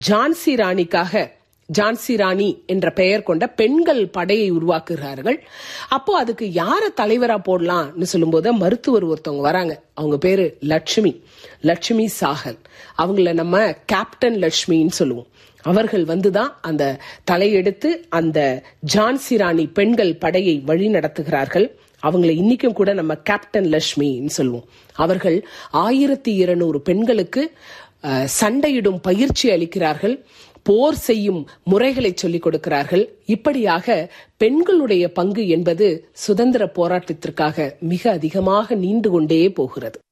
ஜான்சி ராணிக்காக ஜான்சி ராணி என்ற பெயர் கொண்ட பெண்கள் படையை உருவாக்குகிறார்கள் அப்போ அதுக்கு யார தலைவரா போடலாம்னு சொல்லும்போது மருத்துவர் ஒருத்தவங்க வராங்க அவங்க பேரு லட்சுமி லட்சுமி சாகல் அவங்கள நம்ம கேப்டன் லட்சுமின்னு சொல்லுவோம் அவர்கள் வந்துதான் அந்த தலையெடுத்து அந்த ஜான்சி ராணி பெண்கள் படையை வழி நடத்துகிறார்கள் அவங்களை இன்னைக்கும் கூட நம்ம கேப்டன் லட்சுமின்னு சொல்லுவோம் அவர்கள் ஆயிரத்தி இருநூறு பெண்களுக்கு அஹ், சண்டையிடும் பயிற்சி அளிக்கிறார்கள் போர் செய்யும் முறைகளை சொல்லிக் கொடுக்கிறார்கள் இப்படியாக பெண்களுடைய பங்கு என்பது சுதந்திர போராட்டத்திற்காக மிக அதிகமாக நீண்டு கொண்டே போகிறது